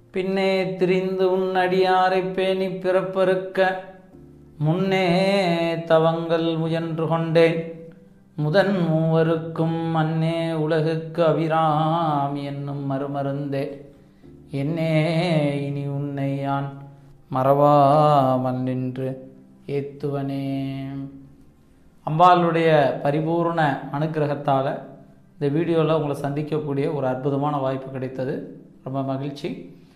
பின்னே திரிந்து உன் அடியாரைப் பேணி பிறப்பறுக்க முன்னே தவங்கள் முயன்று கொண்டேன் முதன் மூவருக்கும் அன்னே உலகுக்கு அபிராமி என்னும் மறுமருந்தே என்னே இனி உன்னை யான் மறவாமல் நின்று ஏத்துவனே அம்பாளுடைய பரிபூர்ண அனுக்கிரகத்தால் இந்த வீடியோவில் உங்களை சந்திக்கக்கூடிய ஒரு அற்புதமான வாய்ப்பு கிடைத்தது ரொம்ப மகிழ்ச்சி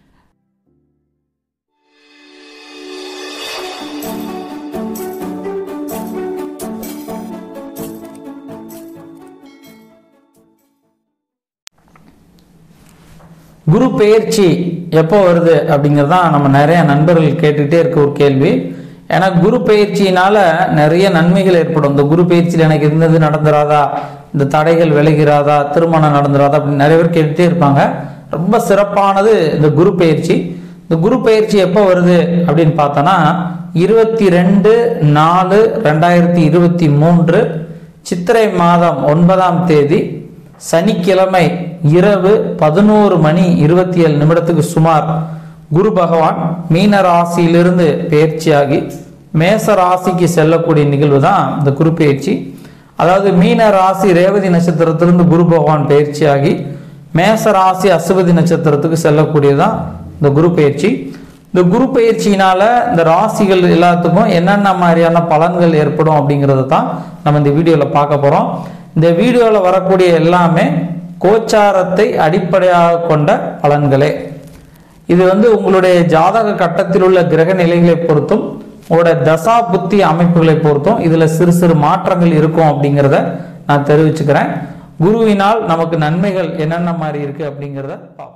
குரு பெயர்ச்சி எப்போ வருது அப்படிங்கிறது தான் நம்ம நிறைய நண்பர்கள் கேட்டுக்கிட்டே இருக்க ஒரு கேள்வி ஏன்னா குரு பயிற்சியினால நிறைய நன்மைகள் ஏற்படும் இந்த குரு பயிற்சியில் எனக்கு இருந்தது நடந்துராதா இந்த தடைகள் விலகிறாதா திருமணம் நடந்துராதா அப்படின்னு நிறைய பேர் கேட்டுட்டே இருப்பாங்க ரொம்ப சிறப்பானது இந்த குரு பயிற்சி இந்த குரு பயிற்சி எப்போ வருது அப்படின்னு பார்த்தோன்னா இருபத்தி ரெண்டு நாலு ரெண்டாயிரத்தி இருபத்தி மூன்று சித்திரை மாதம் ஒன்பதாம் தேதி சனிக்கிழமை இரவு பதினோரு மணி இருபத்தி ஏழு நிமிடத்துக்கு சுமார் குரு பகவான் மீன ராசியிலிருந்து பயிற்சியாகி மேச ராசிக்கு செல்லக்கூடிய நிகழ்வு தான் இந்த குரு பயிற்சி அதாவது மீன ராசி ரேவதி நட்சத்திரத்திலிருந்து குரு பகவான் பயிற்சியாகி மேச ராசி அசுவதி நட்சத்திரத்துக்கு செல்லக்கூடியதான் இந்த குரு பயிற்சி இந்த குரு பயிற்சியினால இந்த ராசிகள் எல்லாத்துக்கும் என்னென்ன மாதிரியான பலன்கள் ஏற்படும் அப்படிங்கிறத தான் நம்ம இந்த வீடியோவில் பார்க்க போகிறோம் இந்த வீடியோவில் வரக்கூடிய எல்லாமே கோச்சாரத்தை அடிப்படையாக கொண்ட பலன்களே இது வந்து உங்களுடைய ஜாதக கட்டத்தில் உள்ள கிரக நிலைகளை பொறுத்தும் உங்களுடைய தசா புத்தி அமைப்புகளை பொறுத்தும் இதுல சிறு சிறு மாற்றங்கள் இருக்கும் அப்படிங்கிறத நான் தெரிவிச்சுக்கிறேன் குருவினால் நமக்கு நன்மைகள் என்னென்ன மாதிரி இருக்கு அப்படிங்கிறத பார்ப்போம்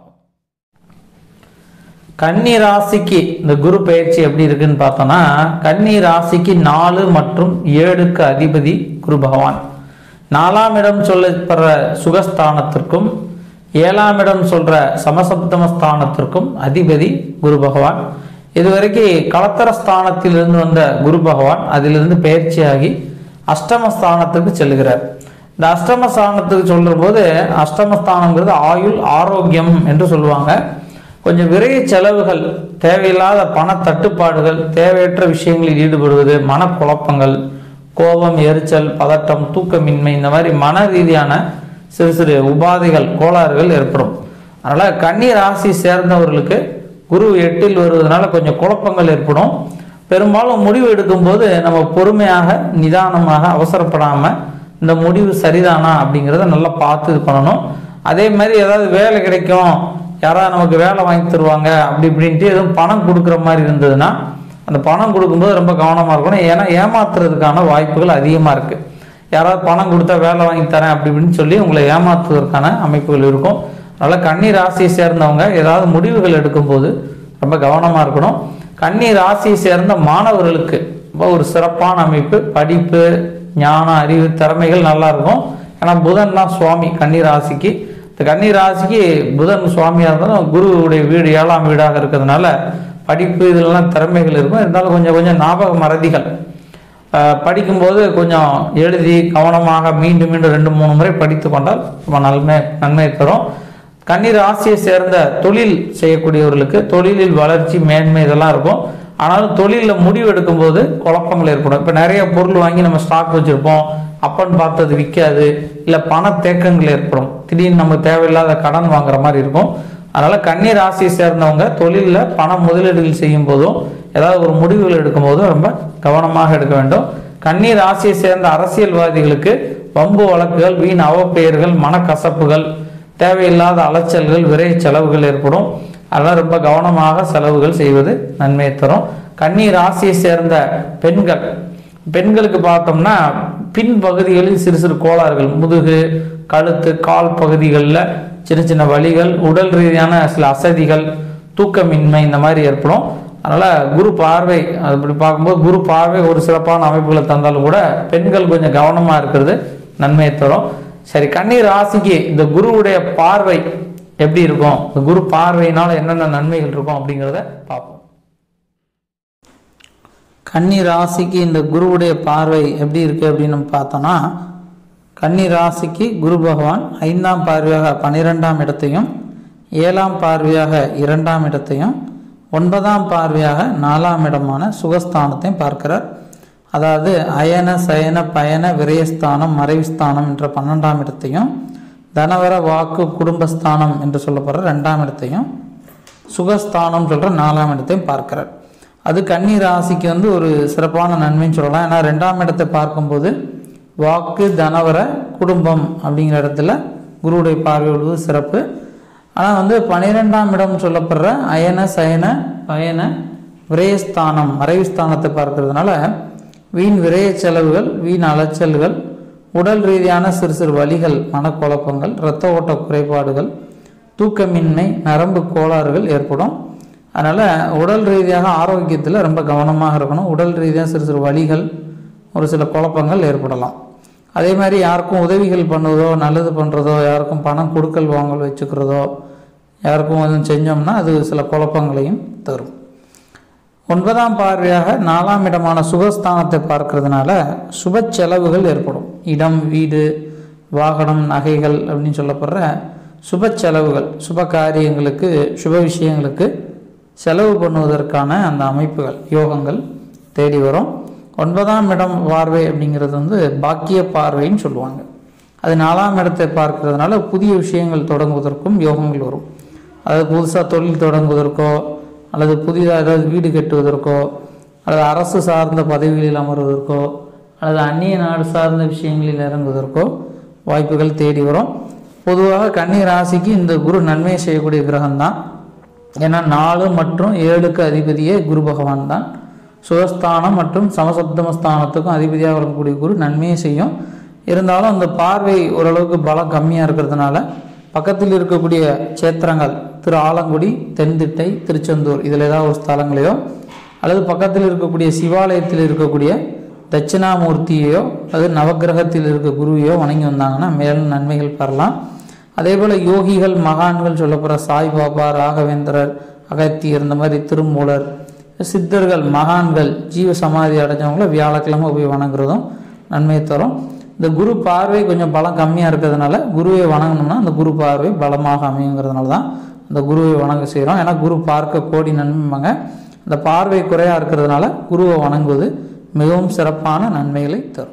கன்னி ராசிக்கு இந்த குரு பயிற்சி எப்படி இருக்குன்னு பார்த்தோம்னா கன்னி ராசிக்கு நாலு மற்றும் ஏழுக்கு அதிபதி குரு பகவான் நாலாம் இடம் சொல்லப்படுற சுகஸ்தானத்திற்கும் ஏழாம் இடம் சொல்ற சமசப்தம ஸ்தானத்திற்கும் அதிபதி குரு பகவான் இதுவரைக்கும் களத்தர ஸ்தானத்திலிருந்து வந்த குரு பகவான் அதிலிருந்து பயிற்சியாகி அஷ்டமஸ்தானத்துக்கு செல்கிறார் இந்த அஷ்டமஸ்தானத்துக்கு சொல்ற போது அஷ்டமஸ்தானங்கிறது ஆயுள் ஆரோக்கியம் என்று சொல்லுவாங்க கொஞ்சம் விரைய செலவுகள் தேவையில்லாத பண தட்டுப்பாடுகள் தேவையற்ற விஷயங்களில் ஈடுபடுவது மனக்குழப்பங்கள் கோபம் எரிச்சல் பதட்டம் தூக்கமின்மை இந்த மாதிரி மன ரீதியான சிறு சிறு உபாதைகள் கோளாறுகள் ஏற்படும் அதனால கன்னி ராசி சேர்ந்தவர்களுக்கு குரு எட்டில் வருவதனால கொஞ்சம் குழப்பங்கள் ஏற்படும் பெரும்பாலும் முடிவு எடுக்கும்போது நம்ம பொறுமையாக நிதானமாக அவசரப்படாம இந்த முடிவு சரிதானா அப்படிங்கிறத நல்லா பார்த்து இது பண்ணணும் அதே மாதிரி ஏதாவது வேலை கிடைக்கும் யாராவது நமக்கு வேலை வாங்கி தருவாங்க அப்படி இப்படின்ட்டு எதுவும் பணம் கொடுக்குற மாதிரி இருந்ததுன்னா அந்த பணம் கொடுக்கும்போது ரொம்ப கவனமாக இருக்கணும் ஏன்னா ஏமாத்துறதுக்கான வாய்ப்புகள் அதிகமாக இருக்குது யாராவது பணம் கொடுத்தா வேலை வாங்கி தரேன் அப்படி இப்படின்னு சொல்லி உங்களை ஏமாத்துவதற்கான அமைப்புகள் இருக்கும் அதனால் கன்னி ராசியை சேர்ந்தவங்க ஏதாவது முடிவுகள் எடுக்கும்போது ரொம்ப கவனமாக இருக்கணும் கன்னி ராசியை சேர்ந்த மாணவர்களுக்கு ரொம்ப ஒரு சிறப்பான அமைப்பு படிப்பு ஞானம் அறிவு திறமைகள் நல்லா இருக்கும் ஏன்னா புதன் தான் சுவாமி கன்னி ராசிக்கு இந்த கன்னி ராசிக்கு புதன் சுவாமியாக இருந்தாலும் குருவுடைய வீடு ஏழாம் வீடாக இருக்கிறதுனால படிப்பு இதெல்லாம் திறமைகள் இருக்கும் இருந்தாலும் கொஞ்சம் கொஞ்சம் ஞாபக மறதிகள் அஹ் படிக்கும்போது கொஞ்சம் எழுதி கவனமாக மீண்டும் மீண்டும் ரெண்டு மூணு முறை படித்து கொண்டால் ரொம்ப நன்மை நன்மை தரும் கன்னி ராசியை சேர்ந்த தொழில் செய்யக்கூடியவர்களுக்கு தொழிலில் வளர்ச்சி மேன்மை இதெல்லாம் இருக்கும் ஆனாலும் தொழிலில் முடிவு எடுக்கும்போது குழப்பங்கள் ஏற்படும் இப்போ நிறைய பொருள் வாங்கி நம்ம ஸ்டாக் வச்சுருப்போம் அப்பன்னு பார்த்து அது விற்காது இல்லை பண தேக்கங்கள் ஏற்படும் திடீர்னு நம்ம தேவையில்லாத கடன் வாங்குற மாதிரி இருக்கும் அதனால கன்னி ராசியை சேர்ந்தவங்க தொழிலில் பண முதலீடுகள் செய்யும் போதும் ஏதாவது ஒரு முடிவுகள் எடுக்கும் போதும் ரொம்ப கவனமாக எடுக்க வேண்டும் கன்னி ராசியை சேர்ந்த அரசியல்வாதிகளுக்கு வம்பு வழக்குகள் வீண் அவப்பெயர்கள் மனக்கசப்புகள் தேவையில்லாத அலைச்சல்கள் விரை செலவுகள் ஏற்படும் அதெல்லாம் ரொம்ப கவனமாக செலவுகள் செய்வது நன்மையை தரும் கன்னி ராசியை சேர்ந்த பெண்கள் பெண்களுக்கு பார்த்தோம்னா பின் பகுதிகளில் சிறு சிறு கோளாறுகள் முதுகு கழுத்து கால் பகுதிகளில் சின்ன சின்ன வலிகள் உடல் ரீதியான சில அசதிகள் தூக்கமின்மை இந்த மாதிரி ஏற்படும் அதனால் குரு பார்வை அப்படி பார்க்கும்போது குரு பார்வை ஒரு சிறப்பான அமைப்புகளை தந்தாலும் கூட பெண்கள் கொஞ்சம் கவனமாக இருக்கிறது நன்மையை தரும் சரி கன்னி ராசிக்கு இந்த குருவுடைய பார்வை எப்படி இருக்கும் இந்த குரு பார்வையினால என்னென்ன நன்மைகள் இருக்கும் அப்படிங்கிறத பார்ப்போம் கன்னி ராசிக்கு இந்த குருவுடைய பார்வை எப்படி இருக்கு அப்படின்னு நம்ம பார்த்தோம்னா கன்னி ராசிக்கு குரு பகவான் ஐந்தாம் பார்வையாக பன்னிரெண்டாம் இடத்தையும் ஏழாம் பார்வையாக இரண்டாம் இடத்தையும் ஒன்பதாம் பார்வையாக நாலாம் இடமான சுகஸ்தானத்தையும் பார்க்கிறார் அதாவது அயன சயன பயன விரயஸ்தானம் மறைவுஸ்தானம் என்ற பன்னெண்டாம் இடத்தையும் தனவர வாக்கு குடும்பஸ்தானம் என்று சொல்லப்படுற ரெண்டாம் இடத்தையும் சுகஸ்தானம் சொல்கிற நாலாம் இடத்தையும் பார்க்கிறார் அது கன்னி ராசிக்கு வந்து ஒரு சிறப்பான நன்மைன்னு சொல்லலாம் ஏன்னா ரெண்டாம் இடத்தை பார்க்கும்போது வாக்கு தனவர குடும்பம் அப்படிங்கிற இடத்துல குருவுடைய பார்வை விடுவது சிறப்பு ஆனால் வந்து பனிரெண்டாம் இடம் சொல்லப்படுற அயன சயன பயன விரயஸ்தானம் மறைவுஸ்தானத்தை பார்க்கறதுனால வீண் விரய செலவுகள் வீண் அலைச்சல்கள் உடல் ரீதியான சிறு சிறு வலிகள் மனக்குழப்பங்கள் இரத்த ஓட்ட குறைபாடுகள் தூக்கமின்மை நரம்பு கோளாறுகள் ஏற்படும் அதனால் உடல் ரீதியாக ஆரோக்கியத்தில் ரொம்ப கவனமாக இருக்கணும் உடல் ரீதியாக சிறு சிறு வலிகள் ஒரு சில குழப்பங்கள் ஏற்படலாம் அதே மாதிரி யாருக்கும் உதவிகள் பண்ணுவதோ நல்லது பண்ணுறதோ யாருக்கும் பணம் கொடுக்கல் வாங்கல் வச்சுக்கிறதோ யாருக்கும் எதுவும் செஞ்சோம்னா அது சில குழப்பங்களையும் தரும் ஒன்பதாம் பார்வையாக நாலாம் இடமான சுகஸ்தானத்தை பார்க்கறதுனால சுப செலவுகள் ஏற்படும் இடம் வீடு வாகனம் நகைகள் அப்படின்னு சொல்லப்படுற சுப செலவுகள் சுப காரியங்களுக்கு சுப விஷயங்களுக்கு செலவு பண்ணுவதற்கான அந்த அமைப்புகள் யோகங்கள் தேடி வரும் ஒன்பதாம் இடம் பார்வை அப்படிங்கிறது வந்து பாக்கிய பார்வைன்னு சொல்லுவாங்க அது நாலாம் இடத்தை பார்க்கறதுனால புதிய விஷயங்கள் தொடங்குவதற்கும் யோகங்கள் வரும் அதாவது புதுசாக தொழில் தொடங்குவதற்கோ அல்லது புதிதாக ஏதாவது வீடு கட்டுவதற்கோ அல்லது அரசு சார்ந்த பதவிகளில் அமர்வதற்கோ அல்லது அந்நிய நாடு சார்ந்த விஷயங்களில் இறங்குவதற்கோ வாய்ப்புகள் தேடி வரும் பொதுவாக கன்னி ராசிக்கு இந்த குரு நன்மை செய்யக்கூடிய கிரகம்தான் ஏன்னா நாலு மற்றும் ஏழுக்கு அதிபதியே குரு பகவான் தான் சுகஸ்தானம் மற்றும் சமசப்தமஸ்தானத்துக்கும் அதிபதியாக வரக்கூடிய குரு நன்மையை செய்யும் இருந்தாலும் அந்த பார்வை ஓரளவுக்கு பலம் கம்மியாக இருக்கிறதுனால பக்கத்தில் இருக்கக்கூடிய சேத்திரங்கள் திரு ஆலங்குடி தென்திட்டை திருச்செந்தூர் இதில் ஏதாவது ஒரு ஸ்தலங்களையோ அல்லது பக்கத்தில் இருக்கக்கூடிய சிவாலயத்தில் இருக்கக்கூடிய தட்சிணாமூர்த்தியையோ அல்லது நவக்கிரகத்தில் இருக்க குருவையோ வணங்கி வந்தாங்கன்னா மேலும் நன்மைகள் பெறலாம் அதே போல் யோகிகள் மகான்கள் சொல்லப்படுற சாய்பாபா ராகவேந்திரர் அகத்தியர் இந்த மாதிரி திருமூலர் சித்தர்கள் மகான்கள் ஜீவ சமாதி அடைஞ்சவங்கள வியாழக்கிழமை போய் வணங்குறதும் நன்மை தரும் இந்த குரு பார்வை கொஞ்சம் பலம் கம்மியாக இருக்கிறதுனால குருவை வணங்கணும்னா அந்த குரு பார்வை பலமாக அமையுங்கிறதுனால தான் அந்த குருவை வணங்க செய்கிறோம் ஏன்னா குரு பார்க்க கோடி நன்மைங்க அந்த பார்வை குறையாக இருக்கிறதுனால குருவை வணங்குவது மிகவும் சிறப்பான நன்மைகளை தரும்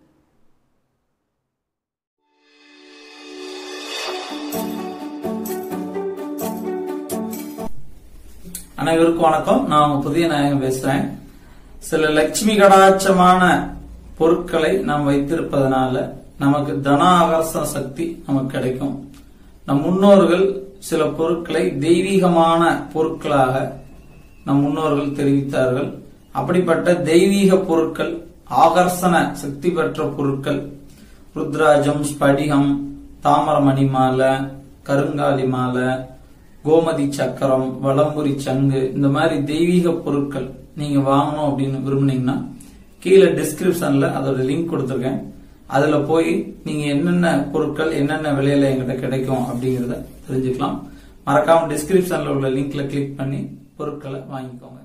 அனைவருக்கும் வணக்கம் நான் உங்க புதிய நாயகம் பேசுறேன் சில லட்சுமி கடாட்சமான பொருட்களை நாம் வைத்திருப்பதனால நமக்கு தன ஆகர்ஷண சக்தி நமக்கு கிடைக்கும் நம் முன்னோர்கள் சில பொருட்களை தெய்வீகமான பொருட்களாக நம் முன்னோர்கள் தெரிவித்தார்கள் அப்படிப்பட்ட தெய்வீக பொருட்கள் ஆகர்ஷண சக்தி பெற்ற பொருட்கள் ருத்ராஜம் ஸ்படிகம் தாமரமணி மாலை கருங்காலி மாலை கோமதி சக்கரம் வலம்புரி சங்கு இந்த மாதிரி தெய்வீக பொருட்கள் நீங்க வாங்கணும் அப்படின்னு விரும்புனீங்கன்னா கீழே டிஸ்கிரிப்ஷன்ல அதோட லிங்க் கொடுத்துருக்கேன் அதுல போய் நீங்க என்னென்ன பொருட்கள் என்னென்ன விலையில எங்கிட்ட கிடைக்கும் அப்படிங்கறத தெரிஞ்சுக்கலாம் மறக்காம டிஸ்கிரிப்ஷன்ல உள்ள லிங்க்ல கிளிக் பண்ணி பொருட்களை வாங்கிக்கோங்க